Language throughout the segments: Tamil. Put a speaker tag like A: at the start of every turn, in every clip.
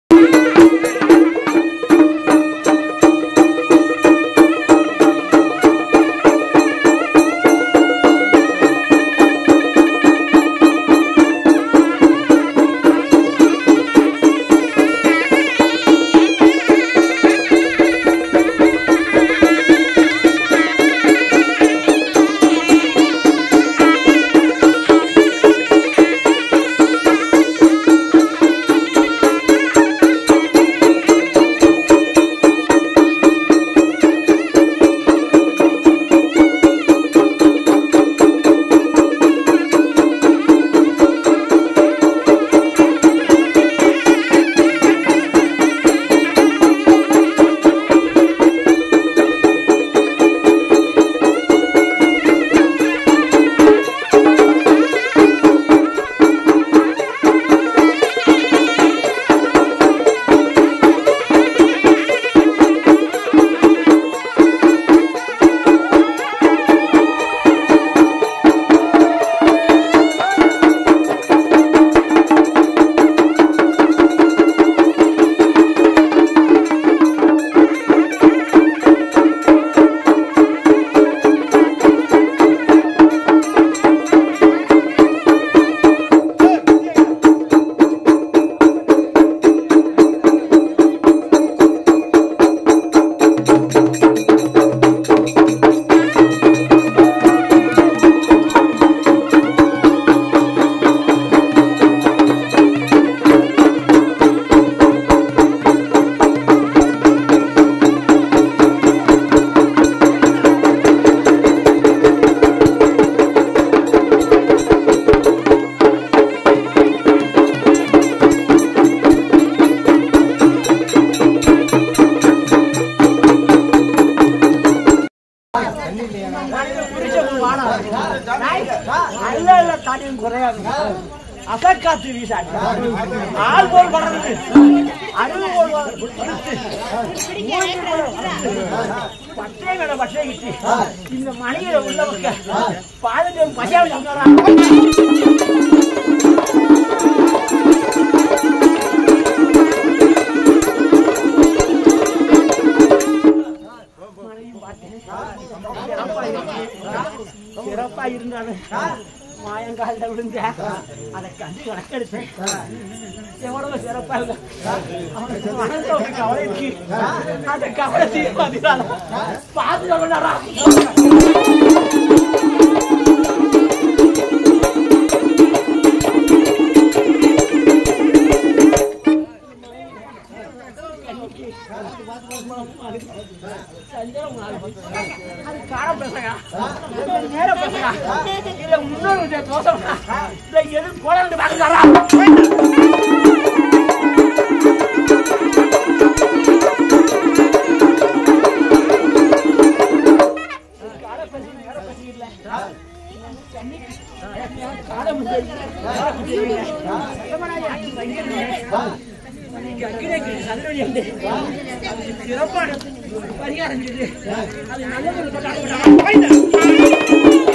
A: நல்ல நல்ல தனியும் குறையாது அசக்காத்து வீசாது ஆள் போல் வளர்ந்து அருள் போல் வளர்ந்து மூன்று போல் வளர்ந்து, பச்சை மேல பச்சை கிட்டி இந்த மணியில உள்ளவங்க பாதத்தை பசியாவை சொல்றாங்க மனைவியும் பார்த்தேன். சிறப்பா இருக்கு. சிறப்பா இருந்தாலும் மாயங்கால விழுந்த அதை கண்டு கணக்கெடுத்தேன் எவ்வளவு சிறப்பா இல்ல அவனுக்கு மனசுல ஒரு கவலை இருக்கு அந்த கவலை தீர்ப்பு அதிகால பார்த்து கொண்டாரா அது கார பசங்க இது நேர பசங்க இதை முன்னோர் விஜய் தோசம் இதை எது குழந்தை பார்க்குறாரா சிறப்பான பரிகாரம் செய்து அது நல்லது கொண்டாட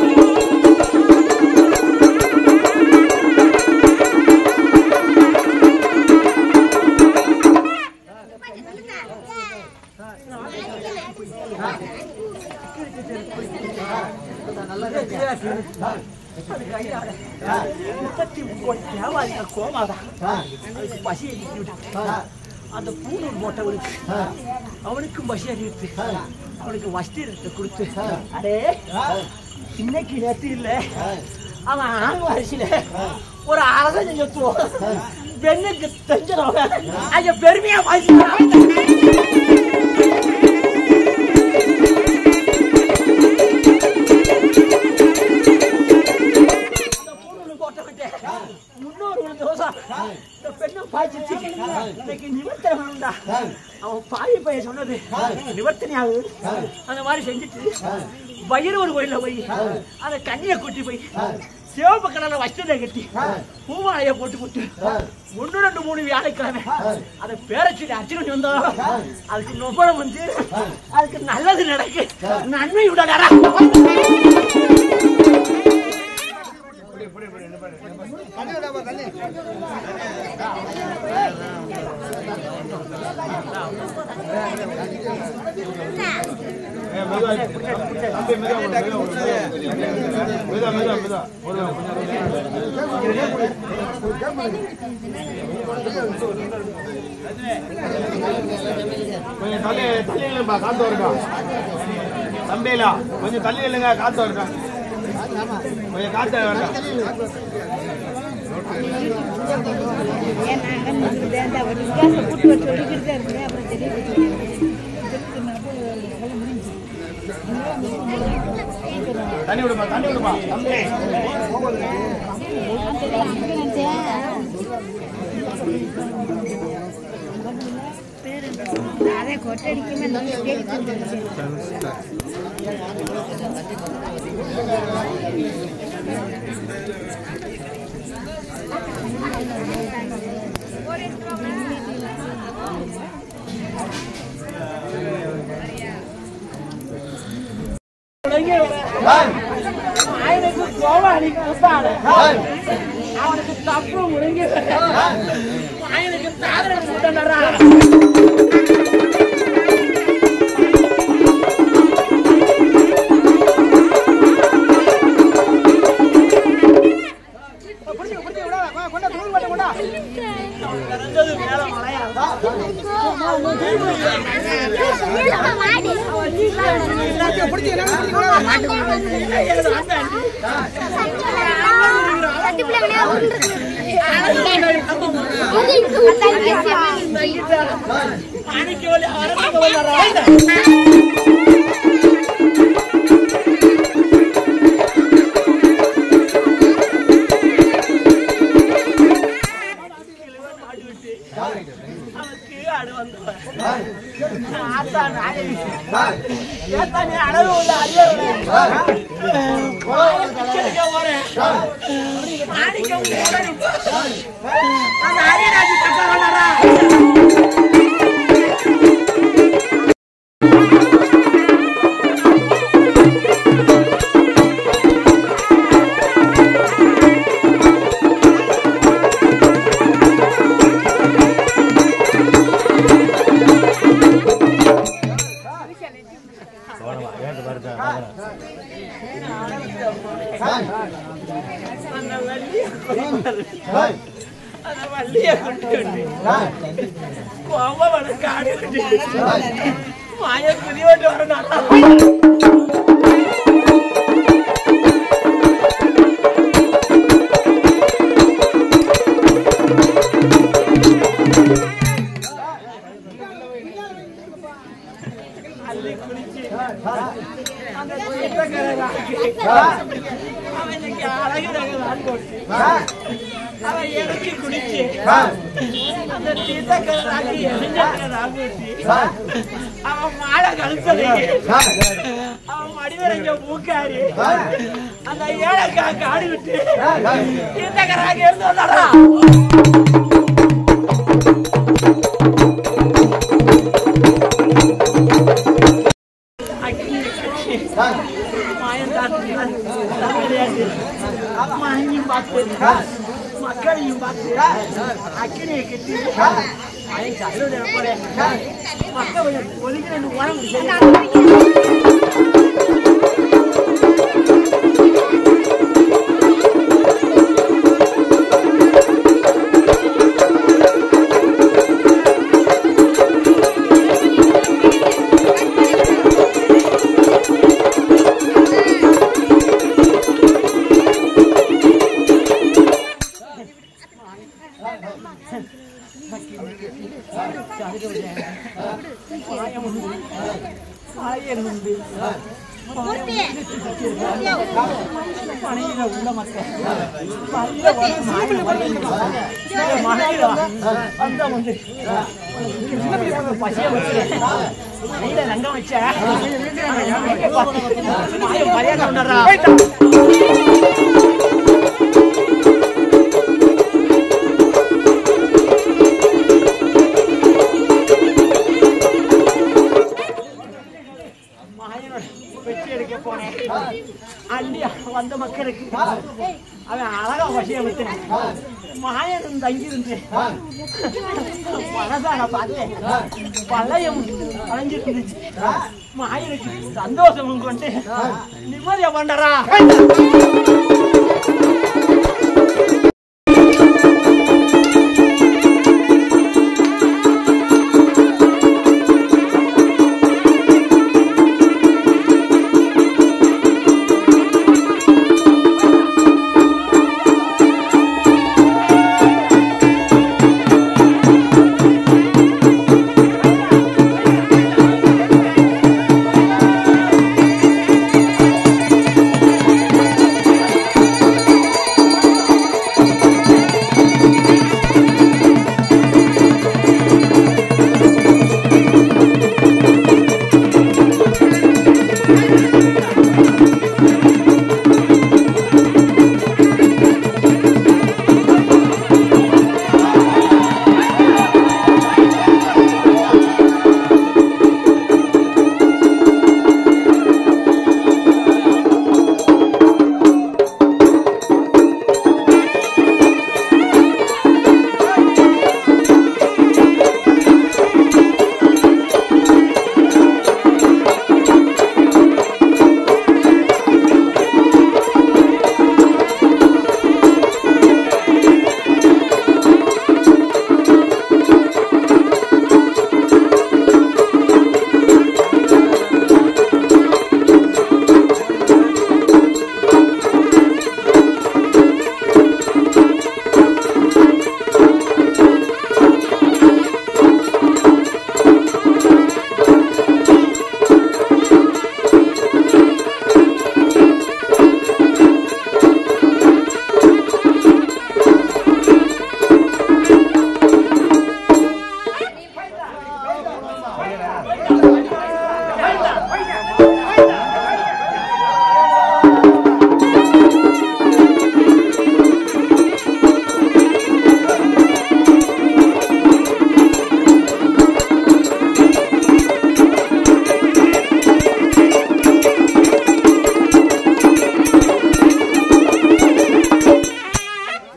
A: முப்பத்தி கோடி வியாபாரிகள் கோமாதான் அதுக்கு பசி அறிவித்து அந்த பூணூர் போட்டவனுக்கு அவனுக்கும் பசி அறிவித்து அவனுக்கு வஸ்திரத்தை கொடுத்து அடே இன்னைக்கு நேத்து இல்ல அவன் ஆண் வாரிசுல ஒரு அரசன் செத்துவோம் பெண்ணுக்கு தெரிஞ்சவங்க அங்க பெருமையா வாசிக்கிறான் அந்த பொண்ணு போட்டவன்ட்டு முன்னோர் ஒரு தோசை இந்த பெண்ணை பாய்ச்சிச்சு இன்னைக்கு நிவர்த்தனை வேணும்டா அவன் பாவி பையன் சொன்னது நிவர்த்தனை ஆகுது அந்த மாதிரி செஞ்சுட்டு பைரவர் கோயில்ல போய் அந்த கண்ணியை கூட்டி போய் சிவப்பு கடலை வச்சதை கட்டி பூமாலையை போட்டு போட்டு ஒன்று ரெண்டு மூணு வியாழக்கிழமை அதை பேரச்சொல்லி அர்ச்சனை வந்தாலும் அதுக்கு நொப்படம் வந்து அதுக்கு நல்லது நடக்கு நன்மை உடனரா
B: கொஞ்சம் தள்ளி தள்ளி இல்லைப்பா காத்து வருக்கா தம்பியிலா கொஞ்சம் தள்ளி இல்லைங்க காத்து வருக்கா கொஞ்சம் காத்து வருக்கா தண்ணி விடுப்பா தண்ணி விடுப்பா தம்பி
C: அதே கொட்டடிக்குமே நம்ம தேடி
A: ఆయనకు గోవానికి వస్తాడు அவனுக்கு தப்பு முழுங்கி ఆయనக்கு சாதனை முட்டனரா அளவு உள்ள அந்த வள்ளிய அந்த வள்ளிய கொண்டு கோவம் வர காடு மாய புதியோட்டு வரணும் அள்ளி குளிச்சு அந்த குளிக்கரையிலாக்கி, அவனுக்கு அழகு நகை போட்டு அவன் இறக்கி குடிச்சு அந்த தீர்த்தக்கராக்கி எரிஞ்சக்கராக்கி அவன் மாலை கழுத்தலைக்கு அவன் மடிவரைஞ்ச மூக்காரி அந்த ஏழைக்காக்கு ஆடி விட்டு தீர்த்தக்கராக்கி இருந்து வந்தாரா அக்கினி கட்சி மாயம் விளையாட்டு மாயையும் பார்த்து மக்களையும் பார்த்து அக்கினியை கட்டி மாயம் கல்லூரி போறேன் மக்கள் ஒதுக்கிறேன் உரம் முடியாது மாயன் உண்டு பணியில உள்ள மக்கள் பணியில வர மாயன் வந்து மனையில வந்த வந்து சின்ன பிள்ளை பசிய வச்சு கையில லங்கம் வச்ச மாயம் மரியாதை கொண்டாடுறா மாயனோட வெற்றி எடுக்க போனேன் அள்ளி வந்த மக்களுக்கு அவன் அழகா பசிய விட்டேன் மாயனும் தங்கியிருந்து மனசாக பார்த்தேன் பழையம் அலைஞ்சிட்டு இருந்துச்சு மாயனுக்கு சந்தோஷமும் கொண்டு நிம்மதியா பண்றா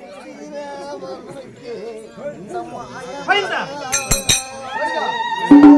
B: பைந்தா